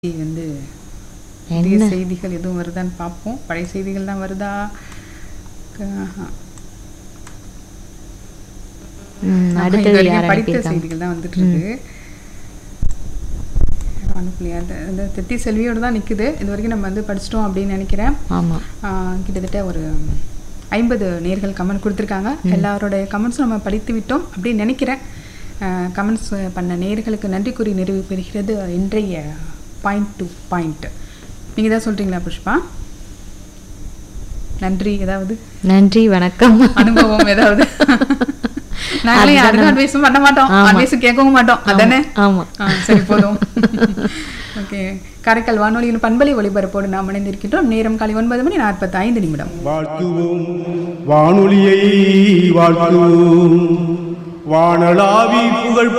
வந்து புதிய என்ன செய்திகள் எதுவும் வருதான்னு பார்ப்போம் பழைய செய்திகள் தான் வருதா ஆஹா. ம், ஆஹா, அடுத்தது இது வரைக்கும் யார் படித்த அனுப்பியிருக்காங்க செய்திகள் தான் வந்துட்டு இருக்கு யாரும் அனுப்பலையா அந்த அந்த தெத்தி செல்வியோட தான் நிக்குது இது வரைக்கும் நம்ம வந்து படிச்சிட்டோம் அப்படின்னு நினைக்கிறேன் ஆமா ஆஹ், கிட்டத்தட்ட ஒரு ஐம்பது நேர்கள் கமெண்ட் கொடுத்துருக்காங்க எல்லாரோடைய கமெண்ட்ஸும் நம்ம படித்து விட்டோம் அப்படின்னு நினைக்கிறேன் கமெண்ட்ஸ் பண்ண நேர்களுக்கு நன்றி கூறி நிறைவு பெறுகிறது இன்றைய பாயிண்ட் டு பாயிண்ட் நீங்கள் தான் சொல்கிறீங்களா புஷ்பா நன்றி ஏதாவது நன்றி வணக்கம் அனுபவம் ஏதாவது நாங்களே யாருக்கும் அட்வைஸும் பண்ண மாட்டோம் ஆமா. அட்வைஸும் கேட்கவும் மாட்டோம் அதானே ஆமா ஆ, சரி போதும் ஓகே காரைக்கால் வானொலியின் பண்பலை ஒளிபரப்போடு நாம் இணைந்திருக்கின்றோம் நேரம் காலை ஒன்பது மணி நாற்பத்தி ஐந்து நிமிடம் வாழ்த்துவோம் வானொலியை வாழ்த்துவோம் வானளாவி புகழ்